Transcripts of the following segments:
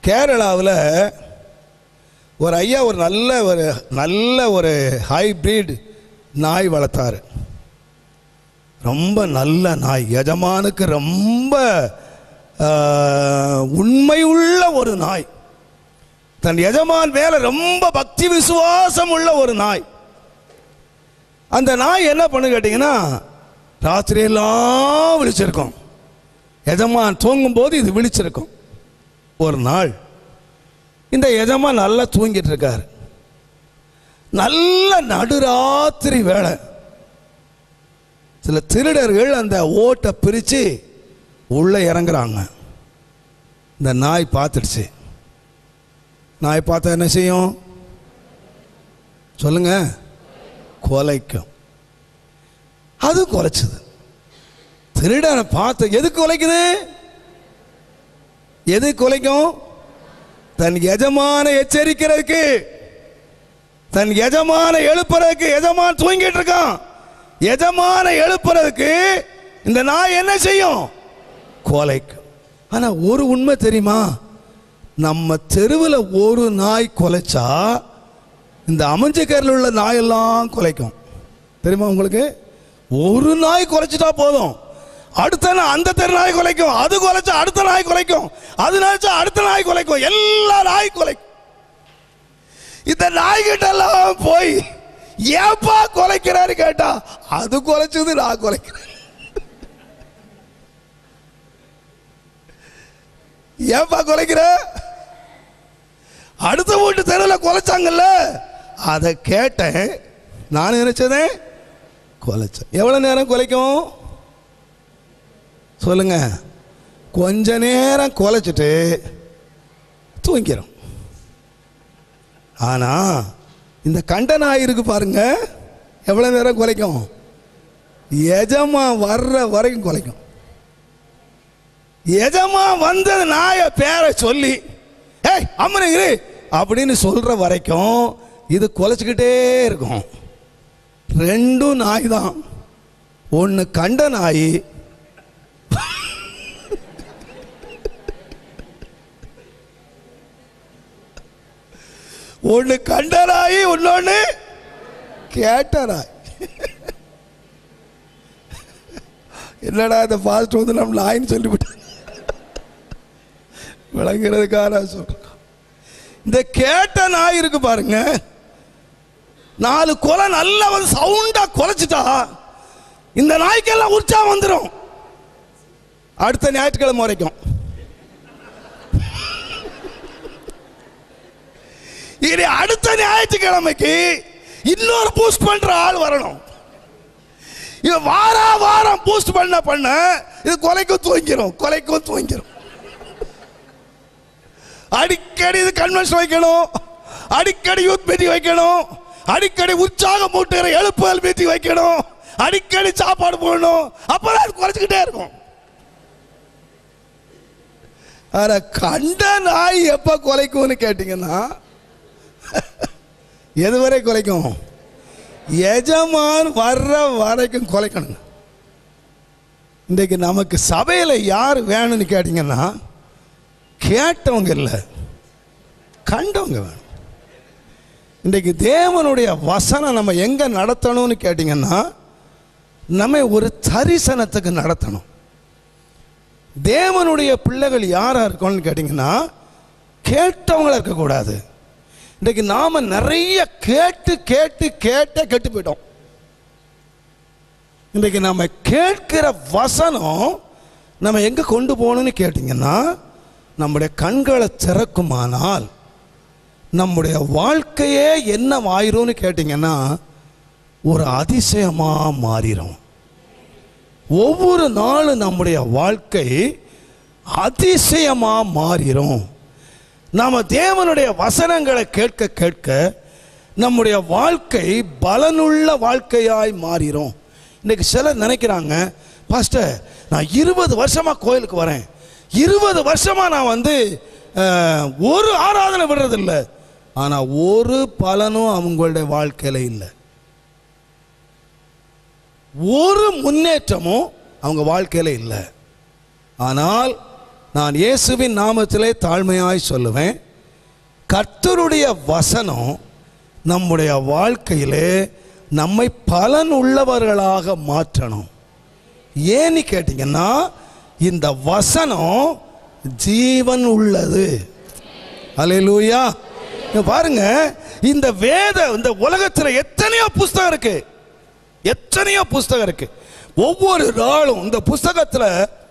கேரளாவில் ஒரு ஐயா ஒரு நல்ல ஒரு நல்ல ஒரு ஹைப்ரிட் நாய் வளர்த்தாரு ரொம்ப நல்ல நாய் எஜமானுக்கு ரொம்ப ஆஹ், உண்மையுள்ள ஒரு நாய் தன் எஜமான் மேல ரொம்ப பக்தி விசுவாசம் உள்ள ஒரு நாய் அந்த நாய் என்ன பண்ணு கேட்டிங்கன்னா ராத்திரியெல்லாம் விழிச்சிருக்கும் எஜமான் தூங்கும்போது இது விழிச்சிருக்கும் ஒரு நாள் இந்த எஜமான் நல்லா தூங்கிட்டு இருக்காரு நல்ல நடுராத்திரி வேலை சில திருடர்கள் அந்த ஓட்டை பிரித்து உள்ளே இறங்குறாங்க இந்த நாய் பார்த்துடுச்சு நாய் பார்த்தா என்ன செய்யும் சொல்லுங்க கொலைக்கும் அது கொலைச்சது திருடனை பார்த்து எதுக்கு கொலைக்குது எது கொலைக்கும் தன் எஜமான எச்சரிக்கிறதுக்கு தன் எஜமான எழுப்புறதுக்கு எஜமான் தூங்கிட்டு இருக்கான் எஜமான எழுப்புறதுக்கு இந்த நாய் என்ன செய்யும் கொலைக்கும் ஆனா ஒரு உண்மை தெரியுமா நம்ம தெருவில் ஒரு நாய் கொலைச்சா இந்த அமைஞ்சக்கரில் உள்ள நாயெல்லாம் கொலைக்கும் தெரியுமா உங்களுக்கு ஒரு நாய் குலைச்சிட்டா போதும் அடுத்த நாய் அந்த தெரு நாய் குலைக்கும் அது குலைச்சா அடுத்த நாய் குலைக்கும் அது நினைச்சா அடுத்த நாய் குலைக்கும் எல்லா நாய் குலைக்கும் இந்த நாய்கிட்ட எல்லாம் போய் ஏப்பா குலைக்கிறாரு கேட்டா அது குலைச்சது நான் குலைக்கிறேன் ஏப்பா குலைக்கிற அடுத்த வீட்டு தெருவில் குலைச்சாங்கல்ல அதை கேட்டேன் நான் நினைச்சதேன் குலைச்சேன் எவ்வளோ நேரம் குலைக்கும் சொல்லுங்க கொஞ்ச நேரம் குலைச்சிட்டு தூங்கிடும் ஆனா இந்த கண்ட நாய் இருக்கு பாருங்க எவ்வளோ நேரம் குலைக்கும் எஜமா வர்ற வரைக்கும் குலைக்கும் எஜமா வந்த நாய பேரை சொல்லி ஏய் அம்மனுங்கிரு அப்படின்னு சொல்ற வரைக்கும் இது குலைச்சிக்கிட்டே இருக்கும் ரெண்டும் நாய் தான் ஒன்று கண்ட நாய் ஒன்று கண்ட நாய் இன்னொன்று கேட்ட நாய் என்னடா இந்த ஃபாஸ்ட் வந்து நம்ம நாயின்னு சொல்லிவிட்டேன் விளங்குறதுக்காக நான் சொல்றேன் இந்த கேட்ட நாய் இருக்கு பாருங்க நாலு கொலை நல்லா வந்து சவுண்டா குலைச்சிட்டா இந்த நாய்க்கெல்லாம் உற்சாகம் வந்துடும் அடுத்த ஞாயிற்றுக்கிழமை வரைக்கும் இனி அடுத்த ஞாயிற்றுக்கிழமைக்கு இன்னொரு பூஸ்ட் பண்ற ஆள் வரணும் இவன் வாரா வாரம் பூஸ்ட் பண்ண பண்ண இது கொலைக்கும் தூங்கிரும் கொலைக்கும் தூங்கிரும் அடிக்கடி இது கன்வென்ஷன் வைக்கணும் அடிக்கடி யூத் மீட்டிங் வைக்கணும் அடிக்கடி உற்சாகம் மூட்டுகிற எழுப்புதல் மீட்டிங் வைக்கணும் அடிக்கடி சாப்பாடு போடணும் அப்பதான் அது குறைச்சிக்கிட்டே இருக்கும் ஆனா கண்ட நாய் எப்ப குலைக்கும்னு கேட்டீங்கன்னா எதுவரை குலைக்கும் எஜமான் வர்ற வரைக்கும் குலைக்கணுங்க இன்றைக்கு நமக்கு சபையில் யார் வேணும்னு கேட்டிங்கன்னா கேட்டவங்க இல்லை கண்டவங்க வேணும் இன்றைக்கு தேவனுடைய வசனம் நம்ம எங்கே நடத்தணும்னு கேட்டிங்கன்னா நம்ம ஒரு தரிசனத்துக்கு நடத்தணும் தேவனுடைய பிள்ளைகள் யாராக இருக்கணும்னு கேட்டிங்கன்னா கேட்டவங்களா இருக்கக்கூடாது இன்றைக்கு நாம் நிறைய கேட்டு கேட்டு கேட்டே கெட்டு போயிட்டோம் இன்றைக்கு நம்ம கேட்கிற வசனம் நம்ம எங்கே கொண்டு போகணும்னு கேட்டிங்கன்னா நம்முடைய கண்களை திறக்குமானால் நம்முடைய வாழ்க்கையே என்ன ஆயிரும்னு கேட்டிங்கன்னா ஒரு அதிசயமாக மாறிடும் ஒவ்வொரு நாளும் நம்முடைய வாழ்க்கை அதிசயமாக மாறிடும் நாம் தேவனுடைய வசனங்களை கேட்க கேட்க நம்முடைய வாழ்க்கை பலனுள்ள வாழ்க்கையாய் மாறிடும் இன்னைக்கு சிலர் நினைக்கிறாங்க பாஸ்டர் நான் இருபது வருஷமாக கோயிலுக்கு வரேன் இருபது வருஷமாக நான் வந்து அஹ், ஒரு ஆராதனை விடுறதில்ல ஆனால் ஒரு பலனும் அவங்களுடைய வாழ்க்கையில் இல்லை ஒரு முன்னேற்றமும் அவங்க வாழ்க்கையில் இல்லை ஆனால் நான் இயேசுவின் நாமத்திலே தாழ்மையாய் சொல்லுவேன் கர்த்தருடைய வசனம் நம்முடைய வாழ்க்கையிலே நம்மை பலன் உள்ளவர்களாக மாற்றணும் ஏன்னு கேட்டிங்கன்னா இந்த வசனம் ஜீவன் உள்ளது அல்லேலூயா இங்க பாருங்க இந்த வேத இந்த உலகத்தில் எத்தனையோ புஸ்தகம் இருக்கு எத்தனையோ புஸ்தகம் இருக்கு ஒவ்வொரு நாளும் இந்த புஸ்தகத்தில்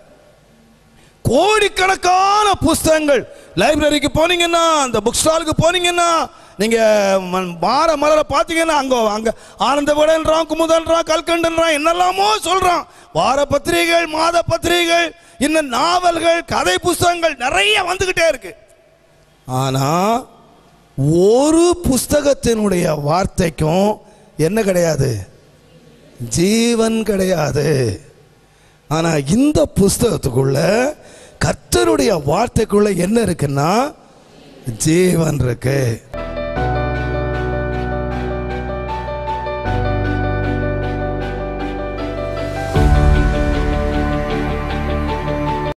கோடிக்கணக்கான புஸ்தகங்கள் லைப்ரரிக்கு போனீங்கன்னா அந்த புக் ஸ்டாலுக்கு போனீங்கன்னா நீங்க ம- வார மலரை பார்த்தீங்கன்னா அங்க அங்க ஆனந்த விடன்றான் குமுதன்றான் கல்கண்டன்றான் என்னெல்லாமோ சொல்றான் வார பத்திரிகைகள் மாத பத்திரிகைகள் இன்னும் நாவல்கள் கதை புஸ்தகங்கள் நிறைய வந்துகிட்டே இருக்கு ஆனா ஒரு புஸ்தகத்தினுடைய வார்த்தைக்கும் என்ன கிடையாது ஜீவன் கிடையாது ஆனா இந்த புஸ்தகத்துக்குள்ள கர்த்தருடைய வார்த்தைக்குள்ள என்ன இருக்குன்னா ஜீவன் இருக்கு